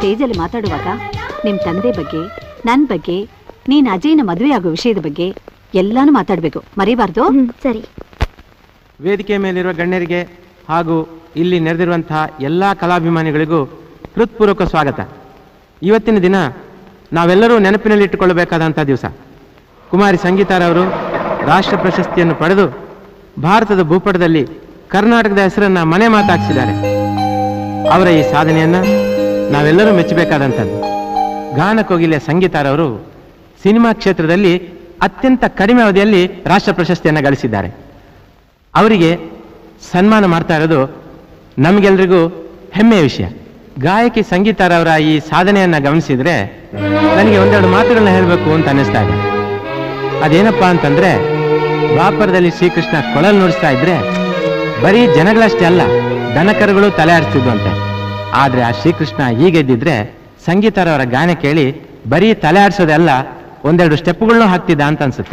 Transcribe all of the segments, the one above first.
ಸ್ಟೇಜಲ್ಲಿ ಮಾತಾಡುವಾಗ ನಿಮ್ ತಂದೆ ಬಗ್ಗೆ ನನ್ ಬಗ್ಗೆ ನೀನ್ ಅಜಯ್ನ ಮದುವೆ ಆಗೋ ವಿಷಯದ ಬಗ್ಗೆ ಎಲ್ಲಾನು ಮಾತಾಡ್ಬೇಕು ಮರಿಬಾರ್ದು ಸರಿ ವೇದಿಕೆ ಮೇಲಿರುವ ಗಣ್ಯರಿಗೆ ಹಾಗೂ ಇಲ್ಲಿ ನೆರೆದಿರುವಂತಹ ಎಲ್ಲ ಕಲಾಭಿಮಾನಿಗಳಿಗೂ ಹೃತ್ಪೂರ್ವಕ ಸ್ವಾಗತ ಇವತ್ತಿನ ದಿನ ನಾವೆಲ್ಲರೂ ನೆನಪಿನಲ್ಲಿಟ್ಟುಕೊಳ್ಳಬೇಕಾದಂಥ ದಿವಸ ಕುಮಾರಿ ಸಂಗೀತಾರವರು ರಾಷ್ಟ್ರ ಪ್ರಶಸ್ತಿಯನ್ನು ಪಡೆದು ಭಾರತದ ಭೂಪಟದಲ್ಲಿ ಕರ್ನಾಟಕದ ಹೆಸರನ್ನ ಮನೆ ಮಾತಾಡಿಸಿದ್ದಾರೆ ಅವರ ಈ ಸಾಧನೆಯನ್ನ ನಾವೆಲ್ಲರೂ ಮೆಚ್ಚಬೇಕಾದಂಥದ್ದು ಗಾನ ಕೋಗಿಲೆ ಸಂಗೀತಾರವರು ಸಿನಿಮಾ ಕ್ಷೇತ್ರದಲ್ಲಿ ಅತ್ಯಂತ ಕಡಿಮೆ ಅವಧಿಯಲ್ಲಿ ರಾಷ್ಟ್ರ ಪ್ರಶಸ್ತಿಯನ್ನು ಗಳಿಸಿದ್ದಾರೆ ಅವರಿಗೆ ಸನ್ಮಾನ ಮಾಡ್ತಾ ಇರೋದು ನಮಗೆಲ್ರಿಗೂ ಹೆಮ್ಮೆಯ ವಿಷಯ ಗಾಯಕಿ ಸಂಗೀತಾರವರ ಈ ಸಾಧನೆಯನ್ನ ಗಮನಿಸಿದ್ರೆ ನನಗೆ ಒಂದೆರಡು ಮಾತುಗಳನ್ನ ಹೇಳಬೇಕು ಅಂತ ಅನ್ನಿಸ್ತಾ ಇದೆ ಅದೇನಪ್ಪಾ ಅಂತಂದ್ರೆ ದ್ವಾಪರದಲ್ಲಿ ಶ್ರೀಕೃಷ್ಣ ಕೊಳಲ್ ನುಡಿಸ್ತಾ ಇದ್ರೆ ಬರೀ ಜನಗಳಷ್ಟೇ ಅಲ್ಲ ದನಕರುಗಳು ತಲೆ ಆಡಿಸ್ತಿದ್ವು ಅಂತೆ ಆದ್ರೆ ಆ ಶ್ರೀಕೃಷ್ಣ ಹೀಗೆದ್ದಿದ್ರೆ ಸಂಗೀತಾರವರ ಗಾನ ಕೇಳಿ ಬರೀ ತಲೆ ಆಡಿಸೋದೇ ಅಲ್ಲ ಒಂದೆರಡು ಸ್ಟೆಪ್ಗಳನ್ನೂ ಹಾಕ್ತಿದ್ದ ಅಂತ ಅನ್ಸುತ್ತೆ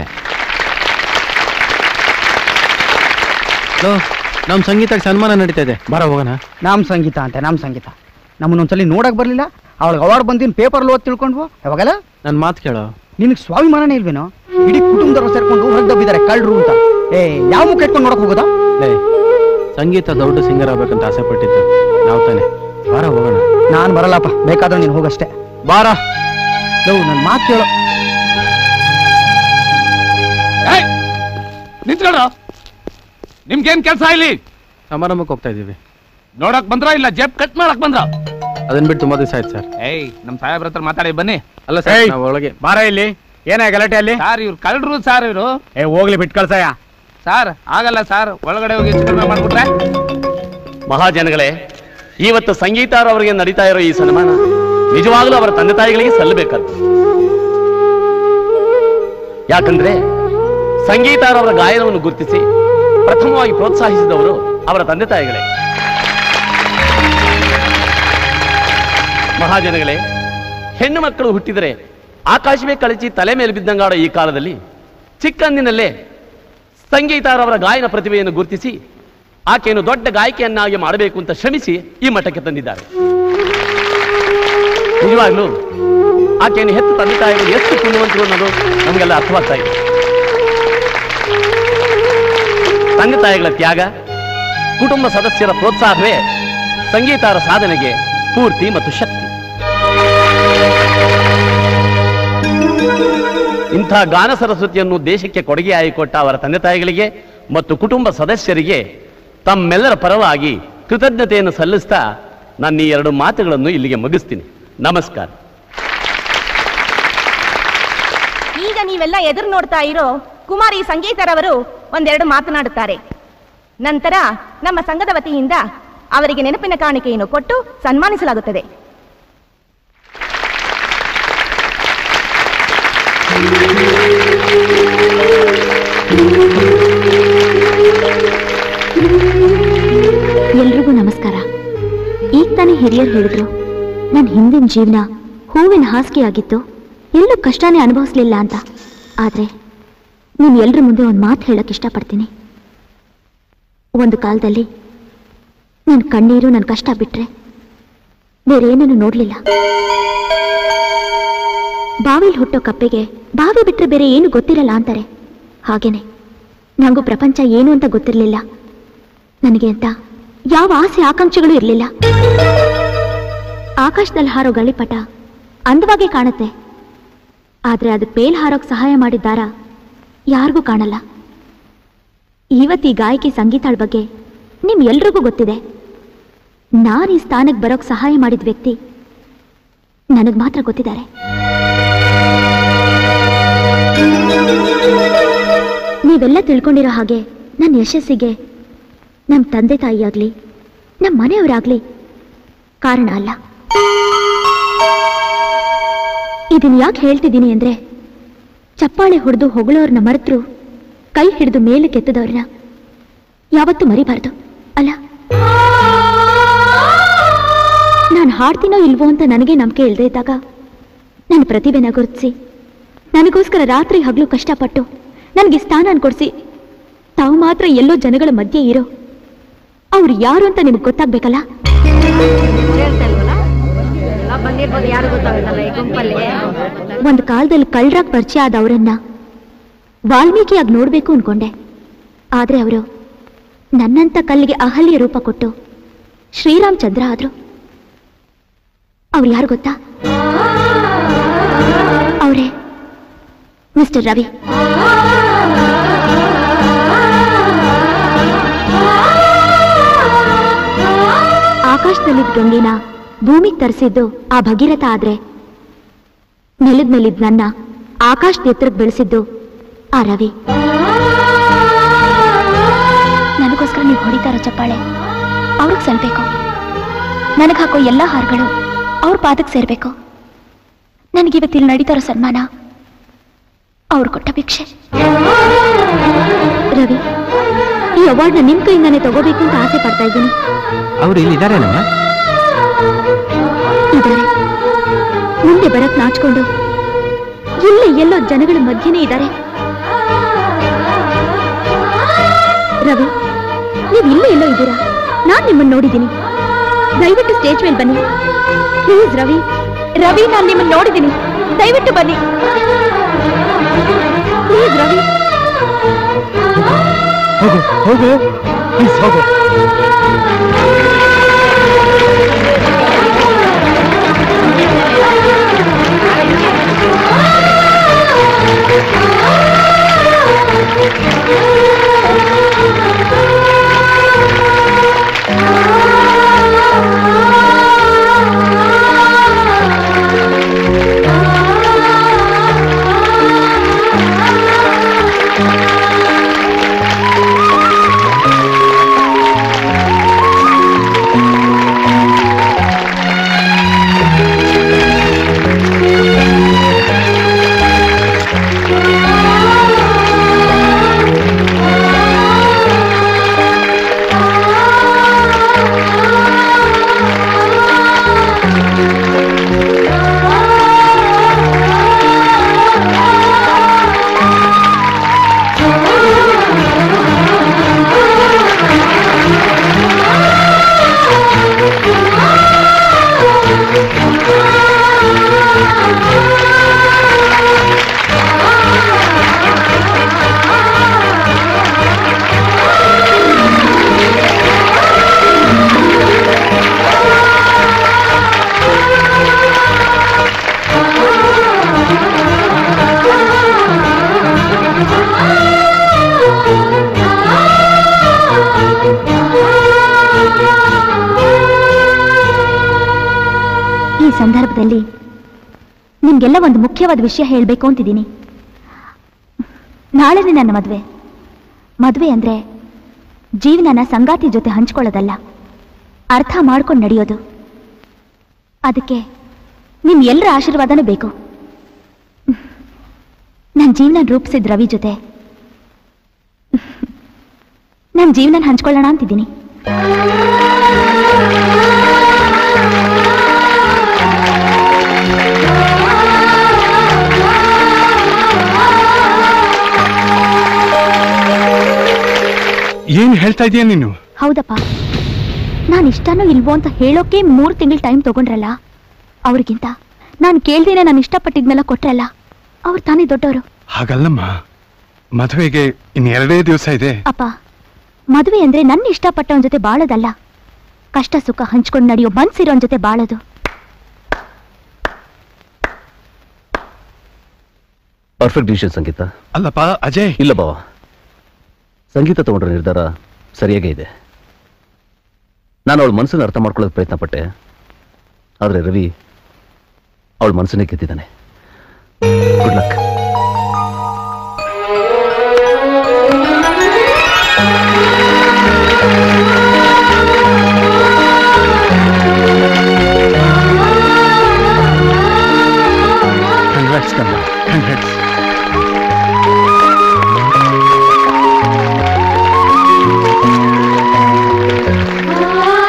ನಮ್ ಸಂಗೀತಕ್ಕೆ ಸನ್ಮಾನ ನಡೀತಾ ಇದೆ ಬರ ಹೋಗೋಣ ನಮ್ ಸಂಗೀತ ಅಂತೆ ನಮ್ ಸಂಗೀತ ನಮ್ಮನ್ನೊಂದ್ಸಲಿ ನೋಡಕ್ ಬರ್ಲಿಲ್ಲ ಅವಳಿಗೆ ಅವಾರ್ಡ್ ಬಂದಿನ ಪೇಪರ್ ಓದ್ ತಿಳ್ಕೊಂಡ್ವು ಯಾವಾಗಲ್ಲ ನನ್ ಮಾತು ಕೇಳೋ ನಿನಗೆ ಸ್ವಾಭಿಮಾನನೇ ಇಲ್ವೇನೋ ಇಡೀ ಕುಟುಂಬದವ್ರು ಸೇರ್ಕೊಂಡು ಹೊರಗೆ ದಬ್ಬಿದ್ದಾರೆ ಕಳ್ರು ಅಂತ ಏ ಯಾವ ಮುಖ ಇಟ್ಕೊಂಡು ನೋಡಕ್ ಹೋಗೋದಾ ಲೇ ಸಂಗೀತ ದೊಡ್ಡ ಸಿಂಗರ್ ಆಗ್ಬೇಕಂತ ಆಸೆ ಪಟ್ಟಿದ್ದು ನಾವು ತಾನೆ ಬರ ಹೋಗೋಣ ನಾನ್ ಬರಲ್ಲಪ್ಪ ಬೇಕಾದ್ರೆ ನೀನು ಹೋಗಷ್ಟೇ ಬಾರ ಲವ್ ನನ್ ಮಾತು ಕೇಳೋ ನಿಂತ್ಕೊಳ್ರ ನಿಮ್ಗೇನ್ ಕೆಲಸ ಇಲ್ಲಿ ಸಮಾರಂಭಕ್ಕೆ ಹೋಗ್ತಾ ಇದೀವಿ ನೋಡಕ್ ಬಂದ್ರ ಇಲ್ಲ ಜೇಬ್ ಕಟ್ ಮಾಡಕ್ ಬಂದ್ರ ಅದನ್ನ ಬಿಟ್ಟು ತುಂಬಾ ದಿವಸ ಆಯ್ತು ಸರ್ ಏಯ್ ನಮ್ ಸಾಹೇಬ್ರ ಹತ್ರ ಮಾತಾಡಿ ಬನ್ನಿ ಅಲ್ಲ ಸರ್ ನಾವು ಒಳಗೆ ಬಾರ ಇಲ್ಲಿ ಏನ ಗಲಾಟೆ ಅಲ್ಲಿ ಸಾರ್ ಇವ್ರು ಕಳ್ರು ಸಾರ್ ಇವ್ರು ಏ ಹೋಗ್ಲಿ ಬಿಟ್ ಕಳ್ಸಯ್ಯ ಸಾರ್ ಆಗಲ್ಲ ಸಾರ್ ಒಳಗಡೆ ಹೋಗಿ ಹೆಚ್ಚು ಕಡಿಮೆ ಮಾಡ್ಬಿಟ್ರೆ ಮಹಾಜನಗಳೇ ಇವತ್ತು ಸಂಗೀತಾರವರಿಗೆ ನಡೀತಾ ಇರೋ ಈ ಸನ್ಮಾನ ನಿಜವಾಗ್ಲೂ ಅವರ ತಂದೆ ತಾಯಿಗಳಿಗೆ ಸಲ್ಲಬೇಕಾದ್ದು ಯಾಕಂದ್ರೆ ಸಂಗೀತಾರವರ ಗಾಯನವನ್ನು ಗುರುತಿಸಿ ಪ್ರಥಮವಾಗಿ ಪ್ರೋತ್ಸಾಹಿಸಿದವರು ಅವರ ತಂದೆ ತಾಯಿಗಳೇ ಮಹಾಜನಗಳೇ ಹೆಣ್ಣು ಮಕ್ಕಳು ಹುಟ್ಟಿದರೆ ಆಕಾಶವೇ ಕಳಚಿ ತಲೆ ಮೇಲೆ ಬಿದ್ದಂಗಾಡೋ ಈ ಕಾಲದಲ್ಲಿ ಚಿಕ್ಕಂದಿನಲ್ಲೇ ಸಂಗೀತಾರವರ ಗಾಯನ ಪ್ರತಿಭೆಯನ್ನು ಗುರುತಿಸಿ ಆಕೆಯನ್ನು ದೊಡ್ಡ ಗಾಯಕಿಯನ್ನಾಗಿ ಮಾಡಬೇಕು ಅಂತ ಶ್ರಮಿಸಿ ಈ ಮಟ್ಟಕ್ಕೆ ತಂದಿದ್ದಾರೆ ನಿಜವಾಗ್ಲೂ ಆಕೆಯನ್ನು ಹೆತ್ತು ತಂದೆ ತಾಯಿಗಳು ಎಷ್ಟು ಪುಣ್ಯವಂತರು ಅನ್ನೋದು ನಮಗೆಲ್ಲ ಅರ್ಥವಾಗ್ತಾ ಇದೆ ತಂದೆ ತಾಯಿಗಳ ತ್ಯಾಗ ಕುಟುಂಬ ಸದಸ್ಯರ ಪ್ರೋತ್ಸಾಹವೇ ಸಂಗೀತಾರ ಸಾಧನೆಗೆ ಸ್ಫೂರ್ತಿ ಮತ್ತು ಶಕ್ತಿ ಇಂಥ ಗಾನ ಸರಸ್ವತಿಯನ್ನು ದೇಶಕ್ಕೆ ಕೊಡುಗೆಯಾಗಿ ಕೊಟ್ಟ ಅವರ ತಂದೆ ತಾಯಿಗಳಿಗೆ ಮತ್ತು ಕುಟುಂಬ ಸದಸ್ಯರಿಗೆ ತಮ್ಮೆಲ್ಲರ ಪರವಾಗಿ ಕೃತಜ್ಞತೆಯನ್ನು ಸಲ್ಲಿಸ್ತಾ ನಾನು ಈ ಎರಡು ಮಾತುಗಳನ್ನು ಇಲ್ಲಿಗೆ ಮುಗಿಸ್ತೀನಿ ನಮಸ್ಕಾರ ಈಗ ನೀವೆಲ್ಲ ಎದುರು ನೋಡ್ತಾ ಇರೋ ಕುಮಾರಿ ಸಂಗೀತರವರು ಒಂದೆರಡು ಮಾತನಾಡುತ್ತಾರೆ ನಂತರ ನಮ್ಮ ಸಂಘದ ವತಿಯಿಂದ ಅವರಿಗೆ ನೆನಪಿನ ಕಾಣಿಕೆಯನ್ನು ಕೊಟ್ಟು ಸನ್ಮಾನಿಸಲಾಗುತ್ತದೆ ಎಲ್ರಿಗೂ ನಮಸ್ಕಾರ ಈಗ ತಾನೇ ಹಿರಿಯರು ಹೇಳಿದ್ರು ನನ್ನ ಹಿಂದಿನ ಜೀವನ ಹೂವಿನ ಹಾಸಿಗೆ ಆಗಿತ್ತು ಎಲ್ಲೂ ಕಷ್ಟನೇ ಅನುಭವಿಸ್ಲಿಲ್ಲ ಅಂತ ಆದ್ರೆ ನೀನು ಎಲ್ರ ಮುಂದೆ ಒಂದು ಮಾತು ಹೇಳಕ್ ಇಷ್ಟಪಡ್ತೀನಿ ಒಂದು ಕಾಲದಲ್ಲಿ ನನ್ನ ಕಣ್ಣೀರು ನನ್ನ ಕಷ್ಟ ಬಿಟ್ರೆ ಬೇರೆ ಏನನ್ನು ನೋಡ್ಲಿಲ್ಲ ಬಾವಿಲ್ ಹುಟ್ಟೋ ಕಪ್ಪೆಗೆ ಬಾವಿ ಬಿಟ್ರೆ ಬೇರೆ ಏನು ಗೊತ್ತಿರಲ್ಲ ಅಂತಾರೆ ಹಾಗೇನೆ ನಂಗೂ ಪ್ರಪಂಚ ಏನು ಅಂತ ಗೊತ್ತಿರಲಿಲ್ಲ ನನಗೆ ಅಂತ ಯಾವ ಆಸೆ ಆಕಾಂಕ್ಷೆಗಳು ಇರಲಿಲ್ಲ ಆಕಾಶದಲ್ಲಿ ಹಾರೋ ಗಾಳಿಪಟ ಅಂದವಾಗಿ ಕಾಣುತ್ತೆ ಆದ್ರೆ ಅದು ಪೇಲ್ ಹಾರೋಕ್ ಸಹಾಯ ಮಾಡಿದ್ದಾರ ಯಾರಿಗೂ ಕಾಣಲ್ಲ ಇವತ್ತು ಈ ಗಾಯಕಿ ಸಂಗೀತಾಳ್ ಬಗ್ಗೆ ನಿಮ್ ಎಲ್ರಿಗೂ ಗೊತ್ತಿದೆ ನಾನು ಈ ಸ್ಥಾನಕ್ಕೆ ಬರೋಕ್ ಸಹಾಯ ಮಾಡಿದ ವ್ಯಕ್ತಿ ನನಗ್ ಮಾತ್ರ ಗೊತ್ತಿದ್ದಾರೆ ನೀವೆಲ್ಲ ತಿಳ್ಕೊಂಡಿರೋ ಹಾಗೆ ನನ್ನ ಯಶಸ್ಸಿಗೆ ನಮ್ಮ ತಂದೆ ತಾಯಿಯಾಗ್ಲಿ ನಮ್ಮ ಮನೆಯವರಾಗ್ಲಿ ಕಾರಣ ಅಲ್ಲ ಇದನ್ನ ಯಾಕೆ ಹೇಳ್ತಿದ್ದೀನಿ ಅಂದ್ರೆ ಚಪ್ಪಾಳೆ ಹೊಡೆದು ಹೊಗಳೋರ್ನ ಮರೆತರು ಕೈ ಹಿಡಿದು ಮೇಲೆ ಕೆತ್ತದವ್ರನ್ನ ಯಾವತ್ತೂ ಮರಿಬಾರ್ದು ಅಲ್ಲ ನಾನು ಹಾಡ್ತೀನೋ ಇಲ್ವೋ ಅಂತ ನನಗೆ ನಂಬಿಕೆ ಇಲ್ಲದೆ ಇದ್ದಾಗ ನನ್ನ ಪ್ರತಿಭೆನ ಗುರುತಿಸಿ ನನಗೋಸ್ಕರ ರಾತ್ರಿ ಹಗಲು ಕಷ್ಟಪಟ್ಟು ನನಗೆ ಸ್ಥಾನ ಕೊಡಿಸಿ ತಾವು ಮಾತ್ರ ಎಲ್ಲೋ ಜನಗಳ ಮಧ್ಯೆ ಇರೋ ಅವ್ರು ಯಾರು ಅಂತ ನಿಮ್ಗೆ ಗೊತ್ತಾಗ್ಬೇಕಲ್ಲ ಬಂದಿರ್ಬೋದು ಯಾರು ಗೊತ್ತಾಗುತ್ತಲ್ಲ ಈ ಗುಂಪಲ್ಲಿ ಒಂದು ಕಾಲದಲ್ಲಿ ಕಳ್ಳರಾಗ್ ಪರಿಚಯ ಆದ ಅವರನ್ನ ವಾಲ್ಮೀಕಿಯಾಗಿ ನೋಡ್ಬೇಕು ಅನ್ಕೊಂಡೆ ಆದ್ರೆ ಅವರು ನನ್ನಂತ ಕಲ್ಲಿಗೆ ಅಹಲ್ಯ ರೂಪ ಕೊಟ್ಟು ಶ್ರೀರಾಮಚಂದ್ರ ಆದ್ರು ಅವ್ರು ಯಾರು ಗೊತ್ತಾ ಅವರೇ ಮಿಸ್ಟರ್ ರವಿ ಆಕಾಶದಲ್ಲಿದ್ದ ಗಂಗೆನ ಭೂಮಿಗೆ ತರಿಸಿದ್ದು ಆ ಭಗೀರಥ ಆದ್ರೆ ನೆಲದ ಮೇಲಿದ್ದ ನನ್ನ ಆಕಾಶದ ಎತ್ತರಕ್ಕೆ ಬೆಳೆಸಿದ್ದು ಆ ರವಿ ನನಗೋಸ್ಕರ ನೀವು ಹೊಡಿತಾರ ಚಪ್ಪಾಳೆ ಅವ್ರಿಗೆ ಸಲ್ಬೇಕು ನನಗೆ ಹಾಕೋ ಎಲ್ಲ ಹಾರಗಳು ಅವ್ರ ಪಾದಕ್ಕೆ ಸೇರ್ಬೇಕು ನನಗಿವತ್ತು ಇಲ್ಲಿ ನಡೀತಾರೋ ಸನ್ಮಾನ ಅವ್ರು ಕೊಟ್ಟ ಭಿಕ್ಷೆ ರವಿ ಈ ಅವಾರ್ಡ್ನ ನಿಮ್ ಕೈಯಿಂದಾನೆ ತಗೋಬೇಕು ಅಂತ ಆಸೆ ಪಡ್ತಾ ಇದ್ದೀನಿ ಅವ್ರು ಇಲ್ಲಿದ್ದಾರೇನಮ್ಮ ಇದ್ದಾರೆ ಮುಂದೆ ಬರಕ್ ನಾಚ್ಕೊಂಡು ಇಲ್ಲೇ ಎಲ್ಲೋ ಜನಗಳ ಮಧ್ಯೆನೇ ಇದ್ದಾರೆ ರವಿ ನೀವು ಇಲ್ಲೇ ಎಲ್ಲೋ ಇದ್ದೀರಾ ನಾನ್ ನಿಮ್ಮನ್ನ ನೋಡಿದ್ದೀನಿ ದಯವಿಟ್ಟು ಸ್ಟೇಜ್ ಮೇಲೆ ಬನ್ನಿ ಪ್ಲೀಸ್ ರವಿ ರವಿ ನಾನು ನಿಮ್ಮನ್ನ ನೋಡಿದ್ದೀನಿ ದಯವಿಟ್ಟು ಬನ್ನಿ ಪ್ಲೀಸ್ ರವಿ ಹೋಗು ಹೋಗು ಪ್ಲೀಸ್ ಹೋಗು ಈ ಸಂದರ್ಭದಲ್ಲಿ ನಿಮ್ಗೆಲ್ಲ ಒಂದು ಮುಖ್ಯವಾದ ವಿಷಯ ಹೇಳಬೇಕು ಅಂತಿದ್ದೀನಿ ನಾಳೆನೇ ನನ್ನ ಮದುವೆ ಮದುವೆ ಅಂದ್ರೆ ಜೀವನನ ಸಂಗಾತಿ ಜೊತೆ ಹಂಚ್ಕೊಳ್ಳೋದಲ್ಲ ಅರ್ಥ ಮಾಡ್ಕೊಂಡು ನಡೆಯೋದು ಅದಕ್ಕೆ ನಿಮ್ ಎಲ್ಲರ ಆಶೀರ್ವಾದನೂ ಬೇಕು ನನ್ನ ಜೀವನ ರೂಪಿಸಿದ ರವಿ ಜೊತೆ ನನ್ನ ಜೀವನ ಹಂಚ್ಕೊಳ್ಳೋಣ ಅಂತಿದ್ದೀನಿ ಏನ್ ಹೇಳ್ತಾ ಇದೀಯ ನೀನು ಹೌದಪ್ಪ ನಾನು ಇಷ್ಟನೋ ಇಲ್ವೋ ಅಂತ ಹೇಳೋಕೆ ಮೂರು ತಿಂಗಳು ಟೈಮ್ ತಗೊಂಡ್ರಲ್ಲ ಅವ್ರಿಗಿಂತ ನಾನು ಕೇಳ್ದೇನೆ ನಾನು ಇಷ್ಟಪಟ್ಟಿದ್ನೆಲ್ಲ ಕೊಟ್ರಲ್ಲ ಅವ್ರು ತಾನೇ ದೊಡ್ಡವರು ಹಾಗಲ್ಲಮ್ಮ ಮದುವೆಗೆ ಇನ್ ಎರಡೇ ದಿವಸ ಇದೆ ಅಪ್ಪ ಮದುವೆ ಅಂದ್ರೆ ನನ್ನ ಇಷ್ಟಪಟ್ಟವನ ಜೊತೆ ಬಾಳೋದಲ್ಲ ಕಷ್ಟ ಸುಖ ಹಂಚ್ಕೊಂಡು ನಡೆಯೋ ಮನ್ಸಿರೋನ್ ಜೊತೆ ಬಾಳೋದು ಪರ್ಫೆಕ್ಟ್ ಡಿಸಿಷನ್ ಸಂಗೀತ ಅಲ್ಲಪ್ಪ ಅಜಯ್ ಇಲ್ಲ ಬಾವ ಸಂಗೀತ ತಗೊಂಡ್ರ ನಿರ್ಧಾರ ಸರಿಯಾಗೇ ಇದೆ ನಾನು ಅವಳ ಮನಸ್ಸನ್ನು ಅರ್ಥ ಮಾಡ್ಕೊಳ್ಳೋಕೆ ಪ್ರಯತ್ನ ಪಟ್ಟೆ ಆದರೆ ರವಿ ಅವಳ ಮನಸ್ಸನ್ನೇ ಗೆದ್ದಿದ್ದಾನೆ ಗುಡ್ ಲಕ್ ಕಂಗ್ರಾಟ್ಸ್ ಕಮ್ಮ ಕಂಗ್ರಾಟ್ಸ್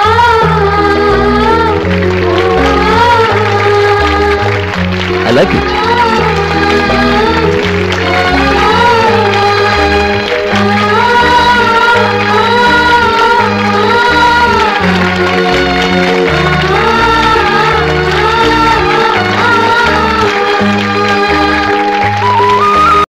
ಐ ಲೈಕ್ ಇಟ್